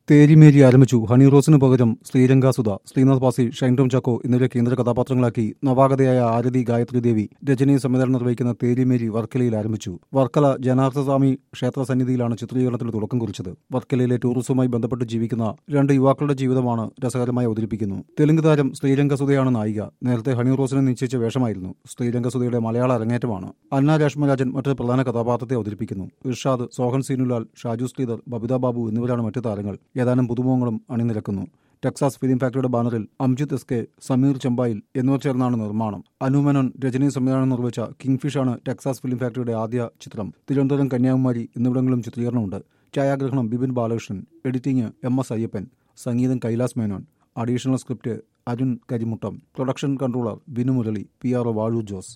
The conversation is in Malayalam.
തേരിമേരി ആരംഭിച്ചു ഹണി റോസിന് പകരം ശ്രീരംഗാസുധ ശ്രീനാഥ് പാസി ഷൈൻ ടോം ചാക്കോ എന്നിവരെ കേന്ദ്ര കഥാപാത്രങ്ങളാക്കി നവാഗതയായ ആരതി ഗായത്രി ദേവി രചനയും സംവിധാനം നിർവഹിക്കുന്ന തേരിമേരി വർക്കലയിൽ ആരംഭിച്ചു വർക്കല ജനാർദ്ദസ്വാമി ക്ഷേത്ര സന്നിധിയിലാണ് ചിത്രീകരണത്തിന് തുടക്കം കുറിച്ചത് വർക്കലയിലെ ടൂറിസവുമായി ബന്ധപ്പെട്ട് ജീവിക്കുന്ന രണ്ട് യുവാക്കളുടെ ജീവിതമാണ് രസകരമായി അവതരിപ്പിക്കുന്നു തെലുങ്ക് താരം ശ്രീരംഗസുധയാണ് നായിക നേരത്തെ ഹണി റോസിനെ നിശ്ചയിച്ച വേഷമായിരുന്നു ശ്രീരംഗസുധയുടെ മലയാള അരങ്ങേറ്റമാണ് അന്ന രാഷ്മരാജൻ മറ്റൊരു പ്രധാന കഥാപാത്രത്തെ അവതരിപ്പിക്കുന്നു ഇർഷാദ് സോഹൻ സീനുലാൽ ഷാജു ശ്രീധർ ബബിത ബാബു എന്നിവരാണ് മറ്റു താരങ്ങൾ ഏതാനും പുതുമുഖങ്ങളും അണിനിരക്കുന്നു ടെക്സാസ് ഫിലിം ഫാക്ടറിയുടെ ബാനറിൽ അംജിത് എസ് കെ സമീർ ചെമ്പായിൽ എന്നിവർ ചേർന്നാണ് നിർമ്മാണം അനുമനൻ രജനി സംവിധാനം നിർവഹിച്ച കിങ്ഫിഷ് ആണ് ടെക്സാസ് ഫിലിം ഫാക്ടറിയുടെ ആദ്യ ചിത്രം തിരുവനന്തപുരം കന്യാകുമാരി എന്നിവിടങ്ങളിലും ചിത്രീകരണമുണ്ട് ഛായാഗ്രഹണം Bipin Balakrishnan editing M S Ayyappan സംഗീതം Kailas Menon additional script Arun Karimuttam production controller Binu Murali P R O Vazhoor Jose